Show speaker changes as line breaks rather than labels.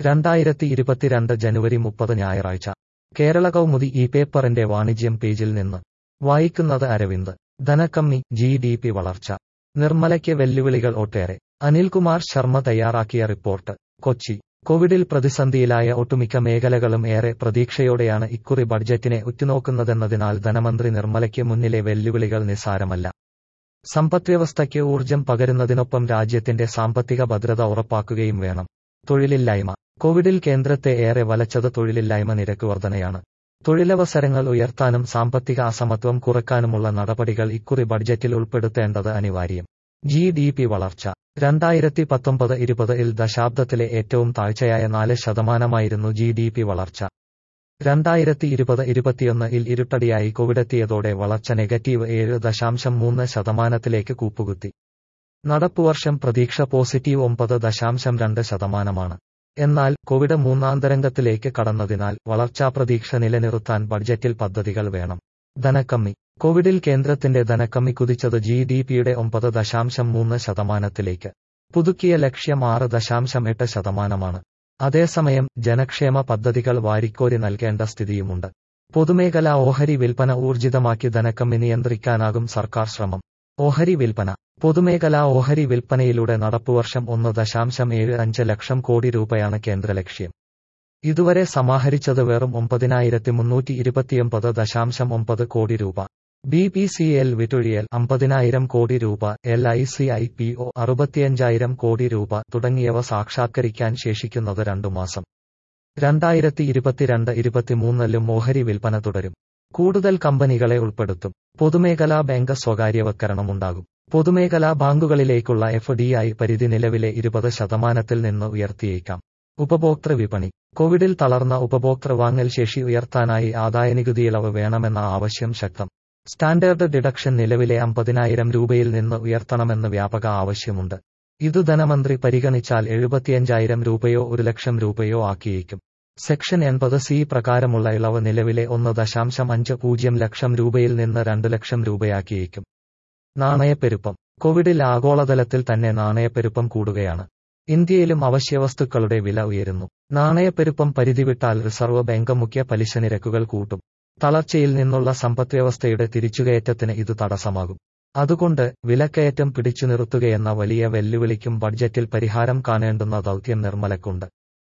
രണ്ടായിരത്തി ഇരുപത്തിരണ്ട് ജനുവരി മുപ്പത് ഞായറാഴ്ച കേരള കൗമുദി ഈ പേപ്പറിന്റെ വാണിജ്യം പേജിൽ നിന്ന് വായിക്കുന്നത് അരവിന്ദ് ധനക്കമ്മി ജി ഡി പി വളർച്ച നിർമ്മലയ്ക്ക് വെല്ലുവിളികൾ ഒട്ടേറെ അനിൽകുമാർ ശർമ്മ തയ്യാറാക്കിയ റിപ്പോർട്ട് കൊച്ചി കോവിഡിൽ പ്രതിസന്ധിയിലായ ഒട്ടുമിക്ക മേഖലകളും ഏറെ പ്രതീക്ഷയോടെയാണ് ഇക്കുറി ബഡ്ജറ്റിനെ ഉറ്റുനോക്കുന്നതെന്നതിനാൽ ധനമന്ത്രി നിർമ്മലയ്ക്ക് മുന്നിലെ വെല്ലുവിളികൾ നിസ്സാരമല്ല സമ്പദ്വ്യവസ്ഥയ്ക്ക് ഊർജം പകരുന്നതിനൊപ്പം രാജ്യത്തിന്റെ സാമ്പത്തിക ഭദ്രത ഉറപ്പാക്കുകയും വേണം തൊഴിലില്ലായ്മ കോവിഡിൽ കേന്ദ്രത്തെ ഏറെ വലച്ചത് തൊഴിലില്ലായ്മ നിരക്ക് വർധനയാണ് തൊഴിലവസരങ്ങൾ ഉയർത്താനും സാമ്പത്തിക അസമത്വം കുറയ്ക്കാനുമുള്ള നടപടികൾ ഇക്കുറി ബഡ്ജറ്റിൽ ഉൾപ്പെടുത്തേണ്ടത് അനിവാര്യം ജി ഡി പി വളർച്ച രണ്ടായിരത്തി പത്തൊമ്പത് ഇരുപത് ഇൽ ദശാബ്ദത്തിലെ ഏറ്റവും താഴ്ചയായ നാല് ശതമാനമായിരുന്നു ജി ഡി പി വളർച്ച രണ്ടായിരത്തി ഇരുപത് ഇരുപത്തിയൊന്ന് ഇൽ ഇരുട്ടടിയായി കോവിഡെത്തിയതോടെ വളർച്ച നെഗറ്റീവ് ഏഴ് ദശാംശം മൂന്ന് ശതമാനത്തിലേക്ക് കൂപ്പുകുത്തി നടപ്പുവർഷം പ്രതീക്ഷ പോസിറ്റീവ് ഒമ്പത് ദശാംശം രണ്ട് ശതമാനമാണ് എന്നാൽ കോവിഡ് മൂന്നാം തരംഗത്തിലേക്ക് കടന്നതിനാൽ വളർച്ചാ പ്രതീക്ഷ നിലനിർത്താൻ ബഡ്ജറ്റിൽ പദ്ധതികൾ വേണം ധനക്കമ്മി കോവിഡിൽ കേന്ദ്രത്തിന്റെ ധനക്കമ്മി കുതിച്ചത് ജി ഡി പിയുടെ ഒമ്പത് ദശാംശം മൂന്ന് ശതമാനത്തിലേക്ക് പുതുക്കിയ ലക്ഷ്യം ആറ് ദശാംശം എട്ട് ശതമാനമാണ് അതേസമയം ജനക്ഷേമ പദ്ധതികൾ വാരിക്കോരി നൽകേണ്ട സ്ഥിതിയുമുണ്ട് പൊതുമേഖലാ ഓഹരി വിൽപ്പന ഊർജിതമാക്കി ധനക്കമ്മി നിയന്ത്രിക്കാനാകും സർക്കാർ ശ്രമം ഓഹരി വിൽപ്പന പൊതുമേഖലാ ഓഹരി വിൽപ്പനയിലൂടെ നടപ്പുവർഷം ഒന്ന് ദശാംശം ഏഴ് അഞ്ച് ലക്ഷം കോടി രൂപയാണ് കേന്ദ്ര ലക്ഷ്യം ഇതുവരെ സമാഹരിച്ചത് വെറും ഒമ്പതിനായിരത്തി മുന്നൂറ്റി ഇരുപത്തിയൊമ്പത് ദശാംശം ഒമ്പത് കോടി രൂപ ബി പി സി എൽ വിറ്റൊഴിയൽ അമ്പതിനായിരം കോടി രൂപ L I C I P O അറുപത്തിയഞ്ചായിരം കോടി രൂപ തുടങ്ങിയവ സാക്ഷാത്കരിക്കാൻ ശേഷിക്കുന്നത് രണ്ടു മാസം രണ്ടായിരത്തി ഇരുപത്തിരണ്ട് ഇരുപത്തിമൂന്നിലും ഓഹരി വിൽപ്പന തുടരും കൂടുതൽ കമ്പനികളെ ഉൾപ്പെടുത്തും പൊതുമേഖലാ ബാങ്ക് സ്വകാര്യവൽക്കരണമുണ്ടാകും പൊതുമേഖലാ ബാങ്കുകളിലേക്കുള്ള എഫ് ഡി ഐ പരിധി നിലവിലെ ഇരുപത് ശതമാനത്തിൽ നിന്ന് ഉയർത്തിയേക്കാം ഉപഭോക്തൃ വിപണി കോവിഡിൽ തളർന്ന ഉപഭോക്തൃ വാങ്ങൽ ശേഷി ഉയർത്താനായി ആദായനികുതി ഇളവ് വേണമെന്ന ആവശ്യം ശക്തം സ്റ്റാൻഡേർഡ് ഡിഡക്ഷൻ നിലവിലെ അമ്പതിനായിരം രൂപയിൽ നിന്ന് ഉയർത്തണമെന്ന് വ്യാപക ആവശ്യമുണ്ട് ഇതു ധനമന്ത്രി പരിഗണിച്ചാൽ എഴുപത്തിയഞ്ചായിരം രൂപയോ ഒരു ലക്ഷം രൂപയോ ആക്കിയേക്കും സെക്ഷൻ എൺപത് സി പ്രകാരമുള്ള ഇളവ് നിലവിലെ ഒന്ന് ദശാംശം അഞ്ച് പൂജ്യം ലക്ഷം രൂപയിൽ നിന്ന് രണ്ട് ലക്ഷം രൂപയാക്കിയേക്കും നാണയപ്പെരുപ്പം കോവിഡിൽ ആഗോളതലത്തിൽ തന്നെ നാണയപ്പെരുപ്പം കൂടുകയാണ് ഇന്ത്യയിലും അവശ്യവസ്തുക്കളുടെ വില ഉയരുന്നു നാണയപ്പെരുപ്പം പരിധിവിട്ടാൽ റിസർവ് ബാങ്ക് മുഖ്യ പലിശ നിരക്കുകൾ കൂട്ടും തളർച്ചയിൽ നിന്നുള്ള സമ്പദ്വ്യവസ്ഥയുടെ തിരിച്ചുകയറ്റത്തിന് ഇത് തടസ്സമാകും അതുകൊണ്ട് വിലക്കയറ്റം പിടിച്ചു നിർത്തുകയെന്ന വലിയ വെല്ലുവിളിക്കും ബഡ്ജറ്റിൽ പരിഹാരം കാണേണ്ടുന്ന ദൗത്യം നിർമ്മലക്കുണ്ട്